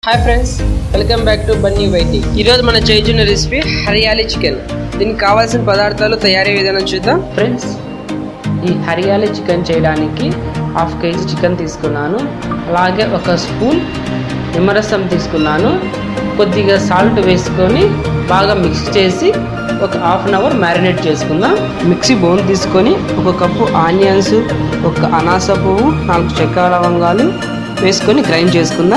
hi friends welcome back to Bunny YT ఈరోజు మన చేయుచున్న రెసిపీ హరియాలి చికెన్ దీనికి కావాల్సిన పదార్థాలు తయారీ విధానం చూద్దాం ఫ్రెండ్స్ ఈ హరియాలి చికెన్ చేయడానికి హాఫ్ కేజీ చికెన్ తీసుకున్నాను అలాగే ఒక స్పూన్ నిమ్మరసం తీసుకున్నాను కొద్దిగా సాల్ట్ వేసుకొని బాగా మిక్స్ చేసి ఒక హాఫ్ అన్ అవర్ మ్యారినేట్ చేసుకుందాం మిక్సీ బౌల్ తీసుకొని ఒక కప్పు ఆనియన్స్ ఒక అనాస పువ్వు నాలుగు చెక్క లవంగాలు వేసుకొని గ్రైండ్ చేసుకుందాం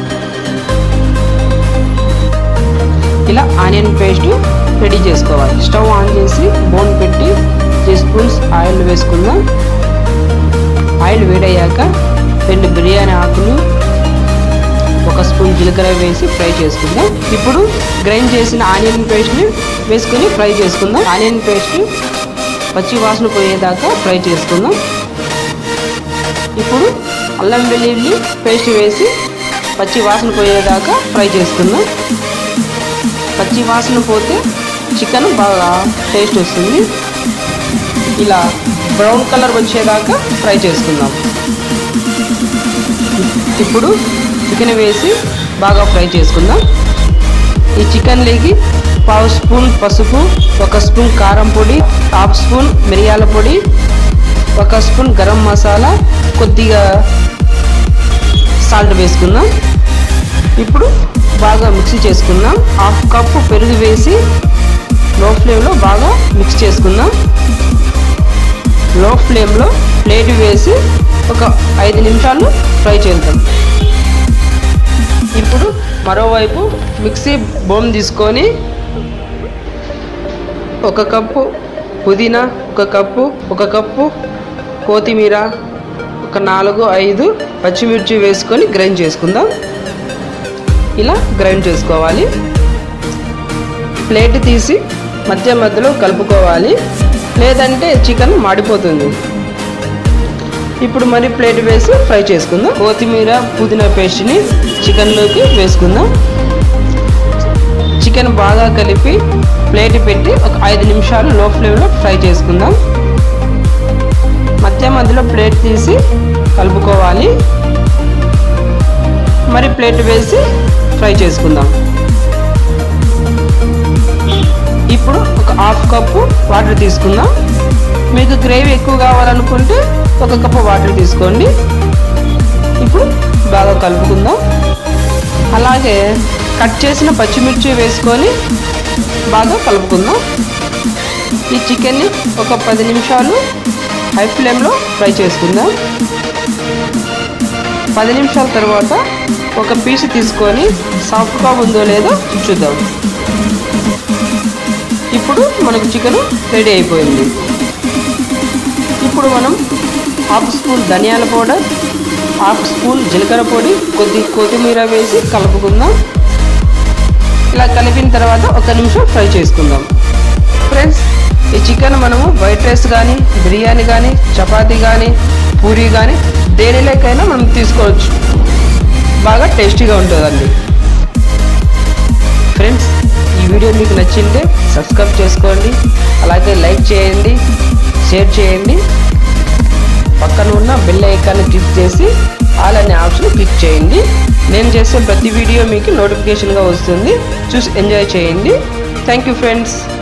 ఇలా ఆనియన్ పేస్ట్ రెడీ చేసుకోవాలి స్టవ్ ఆన్ చేసి బోన్ పెట్టి త్రీ స్పూన్స్ ఆయిల్ వేసుకుందాం ఆయిల్ వేడయ్యాక రెండు బిర్యానీ ఆకులు ఒక స్పూన్ జీలకర్ర వేసి ఫ్రై చేసుకుందాం ఇప్పుడు గ్రైండ్ చేసిన ఆనియన్ పేస్ట్ని వేసుకొని ఫ్రై చేసుకుందాం ఆనియన్ పేస్ట్ పచ్చి వాసన పోయేదాకా ఫ్రై చేసుకుందాం ఇప్పుడు అల్లం వెల్లుల్లి పేస్ట్ వేసి పచ్చి వాసన పోయేదాకా ఫ్రై చేసుకుందాం పచ్చి వాసన పోతే చికెన్ బాగా టేస్ట్ వస్తుంది ఇలా బ్రౌన్ కలర్ వచ్చేదాకా ఫ్రై చేసుకుందాం ఇప్పుడు చికెన్ వేసి బాగా ఫ్రై చేసుకుందాం ఈ చికెన్లోకి పావు స్పూన్ పసుపు ఒక స్పూన్ కారం పొడి హాఫ్ స్పూన్ మిరియాల పొడి ఒక స్పూన్ గరం మసాలా కొద్దిగా సాల్ట్ వేసుకుందాం ఇప్పుడు బాగా మిక్స్ చేసుకుందాం హాఫ్ కప్పు పెరుగు వేసి లో ఫ్లేమ్లో బాగా మిక్స్ చేసుకుందాం లో ఫ్లేమ్లో ప్లేట్ వేసి ఒక ఐదు నిమిషాలు ఫ్రై చేద్దాం ఇప్పుడు మరోవైపు మిక్సీ బోమ్ తీసుకొని ఒక కప్పు పుదీనా ఒక కప్పు ఒక కప్పు కొత్తిమీర ఒక నాలుగు ఐదు పచ్చిమిర్చి వేసుకొని గ్రైండ్ చేసుకుందాం ఇలా గ్రైండ్ చేసుకోవాలి ప్లేట్ తీసి మధ్య మధ్యలో కలుపుకోవాలి లేదంటే చికెన్ మాడిపోతుంది ఇప్పుడు మరి ప్లేట్ వేసి ఫ్రై చేసుకుందాం కొత్తిమీర పుదీనా పేస్ట్ని చికెన్లోకి వేసుకుందాం చికెన్ బాగా కలిపి ప్లేట్ పెట్టి ఒక ఐదు నిమిషాలు లో ఫ్లేమ్లో ఫ్రై చేసుకుందాం మధ్య మధ్యలో ప్లేట్ తీసి కలుపుకోవాలి మరి ప్లేట్ వేసి ఫ్రై చేసుకుందాం ఇప్పుడు ఒక హాఫ్ కప్పు వాటర్ తీసుకుందాం మీకు గ్రేవీ ఎక్కువ కావాలనుకుంటే ఒక కప్పు వాటర్ తీసుకోండి ఇప్పుడు బాగా కలుపుకుందాం అలాగే కట్ చేసిన పచ్చిమిర్చి వేసుకొని బాగా కలుపుకుందాం ఈ చికెన్ని ఒక పది నిమిషాలు హై ఫ్లేమ్లో ఫ్రై చేసుకుందాం పది నిమిషాల తర్వాత ఒక పీస్ తీసుకొని సాఫ్ట్గా ఉందో లేదో చూద్దాం ఇప్పుడు మనకు చికెన్ రెడీ అయిపోయింది ఇప్పుడు మనం హాఫ్ స్పూన్ ధనియాల పౌడర్ హాఫ్ స్పూన్ జీలకర్ర పొడి కొద్ది కొత్తిమీర వేసి కలుపుకుందాం ఇలా కలిపిన తర్వాత ఒక నిమిషం ఫ్రై చేసుకుందాం ఫ్రెండ్స్ ఈ చికెన్ మనము వైట్ రైస్ కానీ బిర్యానీ కానీ చపాతీ కానీ పూరీ కానీ దేనిలోకైనా మనం తీసుకోవచ్చు బాగా టేస్టీగా ఉంటుందండి ఫ్రెండ్స్ ఈ వీడియో మీకు నచ్చింటే సబ్స్క్రైబ్ చేసుకోండి అలాగే లైక్ చేయండి షేర్ చేయండి పక్కన ఉన్న బెల్ ఐకాన్ని క్లిక్ చేసి ఆల్ అనే ఆప్షన్ క్లిక్ చేయండి నేను చేసే ప్రతి వీడియో మీకు నోటిఫికేషన్గా వస్తుంది చూసి ఎంజాయ్ చేయండి థ్యాంక్ యూ ఫ్రెండ్స్